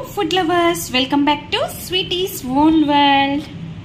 Food lovers welcome back to Sweety's own world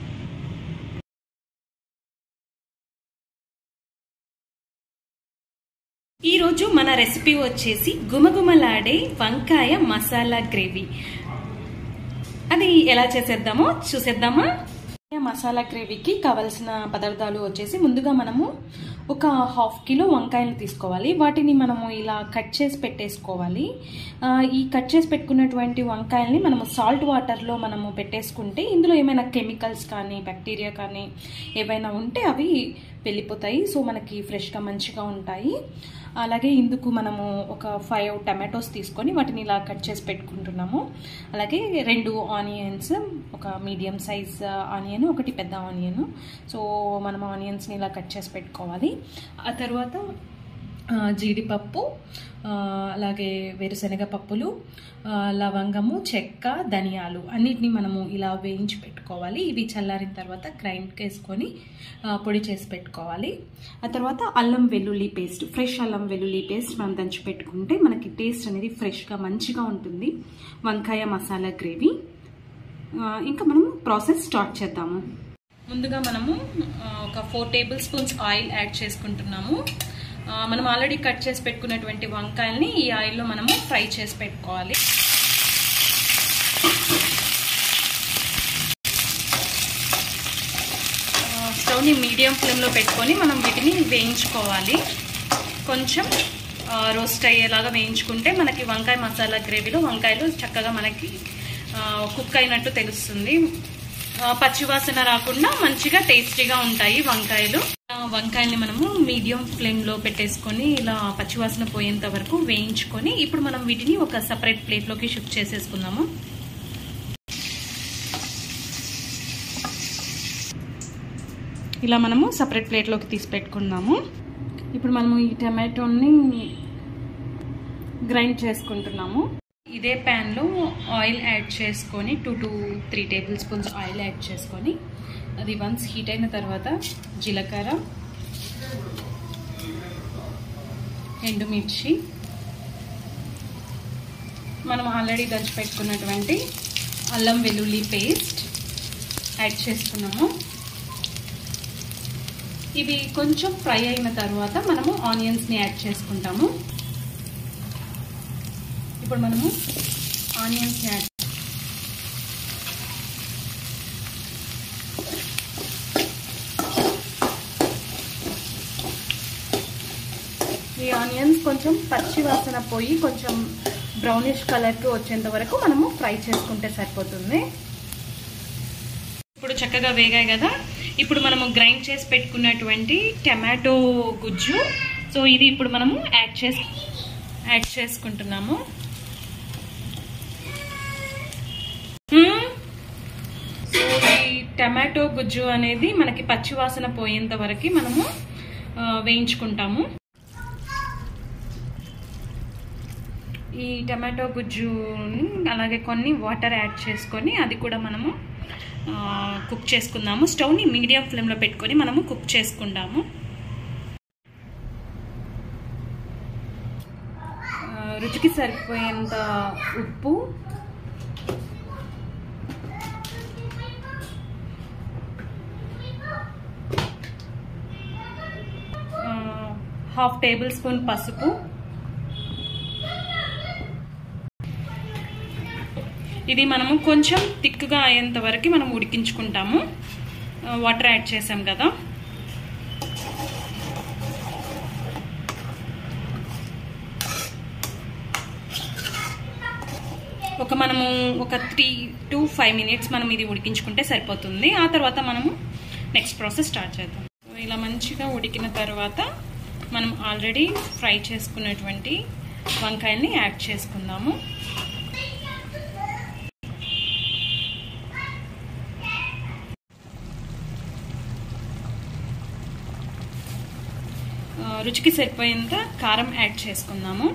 ఈరోజు మన recipe వచ్చేసి గుమగుమలాడే వంకాయ మసాలా గ్రేవీ అది ఎలా చేసేద్దామో చూసేద్దామా మసాలా గ్రేవీకి కావలసిన పదార్థాలు వచ్చేసి ముందుగా మనము ఒక హాఫ్ కిలో వంకాయలు తీసుకోవాలి వాటిని మనము ఇలా కట్ చేసి పెట్టేసుకోవాలి ఆ, ఈ కట్ చేసి పెట్టుకున్నటువంటి వంకాయల్ని మనము సాల్ట్ వాటర్లో మనము పెట్టేసుకుంటే ఇందులో ఏమైనా కెమికల్స్ కానీ బ్యాక్టీరియా కానీ ఏవైనా ఉంటే అవి వెళ్ళిపోతాయి సో మనకి ఫ్రెష్గా మంచిగా ఉంటాయి అలాగే ఇందుకు మనము ఒక ఫైవ్ టమాటోస్ తీసుకొని వాటిని ఇలా కట్ చేసి పెట్టుకుంటున్నాము అలాగే రెండు ఆనియన్స్ ఒక మీడియం సైజ్ ఆనియన్ ఒకటి పెద్ద ఆనియన్ సో మనం ఆనియన్స్ని ఇలా కట్ చేసి పెట్టుకోవాలి ఆ తర్వాత ఆ, జీడిపప్పు ఆ, అలాగే వేరుశనగ పప్పులు ఆ, లవంగము చెక్క ధనియాలు అన్నిటిని మనము ఇలా వేయించి పెట్టుకోవాలి ఇవి చల్లారిన తర్వాత గ్రైండ్కి వేసుకొని ఆ, పొడి చేసి పెట్టుకోవాలి ఆ తర్వాత అల్లం వెల్లుల్లి పేస్ట్ ఫ్రెష్ అల్లం వెల్లుల్లి పేస్ట్ మనం దంచి పెట్టుకుంటే మనకి టేస్ట్ అనేది ఫ్రెష్గా మంచిగా ఉంటుంది వంకాయ మసాలా గ్రేవీ ఆ, ఇంకా మనం ప్రాసెస్ స్టార్ట్ చేద్దాము ముందుగా మనము ఆ, ఒక four table spoons oil add చేసుకుంటున్నాము ఆ, మనం ఆల్రెడీ కట్ చేసి పెట్టుకున్నటువంటి వంకాయల్ని ఈ ఆయిల్లో మనము ఫ్రై చేసి పెట్టుకోవాలి ఆ, స్టవ్ని మీడియం ఫ్లేమ్లో పెట్టుకొని మనం వీటిని వేయించుకోవాలి కొంచెం ఆ, రోస్ట్ అయ్యేలాగా వేయించుకుంటే మనకి వంకాయ మసాలా గ్రేవీలో వంకాయలు చక్కగా మనకి ఆ, కుక్ అయినట్టు తెలుస్తుంది ఆ, పచ్చివాసన రాకుండా మంచిగా టేస్టీగా ఉంటాయి వంకాయలు ఆ, వంకాయల్ని మనము మీడియం ఫ్లేమ్లో పెట్టేసుకొని ఇలా పచ్చివాసన పోయేంత వరకు వేయించుకొని ఇప్పుడు మనం వీటిని ఒక సపరేట్ ప్లేట్లోకి షిఫ్ట్ చేసేసుకుందాము ఇలా మనము సపరేట్ ప్లేట్లోకి తీసి పెట్టుకుందాము ఇప్పుడు మనము ఈ టమాటోని గ్రైండ్ చేసుకుంటున్నాము ఇదే ప్యాన్లో ఆయిల్ యాడ్ చేసుకొని two to three table spoons oil add చేసుకొని అది వన్స్ హీట్ అయిన తర్వాత జీలకర్ర ఎండుమిర్చి మనం ఆల్రెడీ దంచి పెట్టుకున్నటువంటి అల్లం వెల్లుల్లి పేస్ట్ యాడ్ చేసుకున్నాము ఇవి కొంచెం ఫ్రై అయిన తర్వాత మనము ఆనియన్స్ని యాడ్ చేసుకుంటాము ఇప్పుడు మనము ఆనియన్స్ని యాడ్ ఈ ఆనియన్స్ కొంచెం పచ్చి వాసన పోయి కొంచెం బ్రౌనిష్ కలర్కి వచ్చేంత వరకు మనము ఫ్రై చేసుకుంటే సరిపోతుంది ఇప్పుడు చక్కగా వేగాయి కదా ఇప్పుడు మనము గ్రైండ్ చేసి పెట్టుకున్నటువంటి టమాటో గుజ్జు సో ఇది ఇప్పుడు మనము యాడ్ చేసి యాడ్ చేసుకుంటున్నాము మ్మ్. సో ఈ టమాటో గుజ్జు అనేది మనకి పచ్చివాసన పోయేంత వరకు మనము ఆ, వేయించుకుంటాము ఈ టమాటో గుజ్జుని అలాగే కొన్ని వాటర్ యాడ్ చేసుకొని అది కూడా మనము ఆ, కుక్ చేసుకుందాము స్టవ్ని మీడియం ఫ్లేమ్లో పెట్టుకొని మనము కుక్ చేసుకుందాము ఆ, రుచికి సరిపోయేంత ఉప్పు ఆ, హాఫ్ టేబుల్ స్పూన్ పసుపు ఇది మనము కొంచెం థిక్గా అయ్యేంత వరకు మనం ఉడికించుకుంటాము ఆ, వాటర్ యాడ్ చేసాం కదా ఒక మనము ఒక త్రీ టు ఫైవ్ మినిట్స్ మనం ఇది ఉడికించుకుంటే సరిపోతుంది ఆ తర్వాత మనము నెక్స్ట్ ప్రాసెస్ స్టార్ట్ చేద్దాం సో ఇలా మంచిగా ఉడికిన తర్వాత మనం ఆల్రెడీ ఫ్రై చేసుకున్నటువంటి వంకాయల్ని యాడ్ చేసుకుందాము ఆ, రుచికి సరిపోయేంత కారం యాడ్ చేసుకుందాము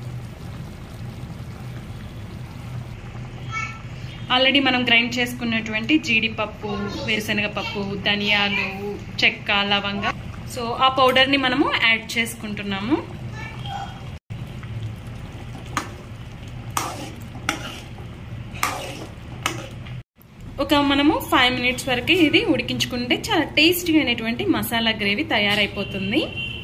ఆల్రెడీ మనం గ్రైండ్ చేసుకున్నటువంటి జీడిపప్పు వేరుశనగపప్పు ధనియాలు చెక్క లవంగ సో ఆ పౌడర్ని మనము యాడ్ చేసుకుంటున్నాము ఒక మనము ఫైవ్ మినిట్స్ వరకు ఇది ఉడికించుకుంటే చాలా టేస్టీగా అయినటువంటి మసాలా గ్రేవీ తయారైపోతుంది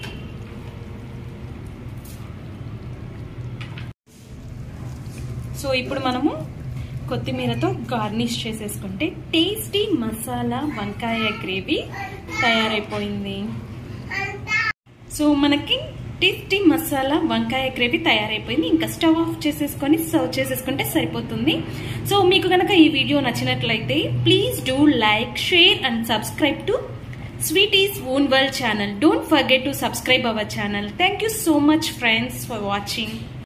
సో ఇప్పుడు మనము కొత్తిమీరతో గార్నిష్ చేసేసుకుంటే టేస్టీ మసాలా వంకాయ గ్రేవీ తయారైపోయింది సో మనకి టేస్టీ మసాలా వంకాయ గ్రేవీ తయారైపోయింది ఇంకా స్టవ్ ఆఫ్ చేసేసుకొని సర్వ్ చేసేసుకుంటే సరిపోతుంది సో మీకు కనుక ఈ వీడియో నచ్చినట్లయితే please do like share and subscribe to Sweety's own world channel don't forget to subscribe our channel thank you so much friends for watching